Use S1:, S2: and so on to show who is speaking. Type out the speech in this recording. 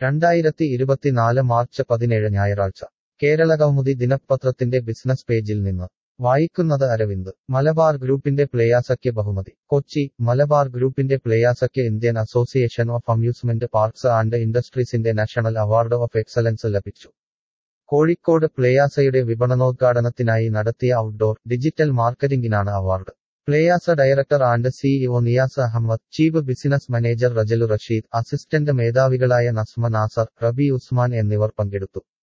S1: രണ്ടായിരത്തി ഇരുപത്തിനാല് മാർച്ച് പതിനേഴ് ഞായറാഴ്ച കേരളകൗമുദി ദിനപത്രത്തിന്റെ ബിസിനസ് പേജിൽ നിന്ന് വായിക്കുന്നത് അരവിന്ദ് മലബാർ ഗ്രൂപ്പിന്റെ പ്ലേയാസയ്ക്ക് ബഹുമതി കൊച്ചി മലബാർ ഗ്രൂപ്പിന്റെ പ്ലേയാസയ്ക്ക് Indian association of amusement parks and ഇൻഡസ്ട്രീസിന്റെ നാഷണൽ അവാർഡ് ഓഫ് എക്സലൻസ് ലഭിച്ചു കോഴിക്കോട് പ്ലേയാസയുടെ വിപണനോദ്ഘാടനത്തിനായി നടത്തിയ ഔട്ട്ഡോർ ഡിജിറ്റൽ മാർക്കറ്റിംഗിനാണ് award Playaza director and CEO Niyas Ahmed chief business manager Rajalu Rasheed assistant മേധാവികളായ നസ്മ നാസർ റബി ഉസ്മാൻ എന്നിവർ പങ്കെടുത്തു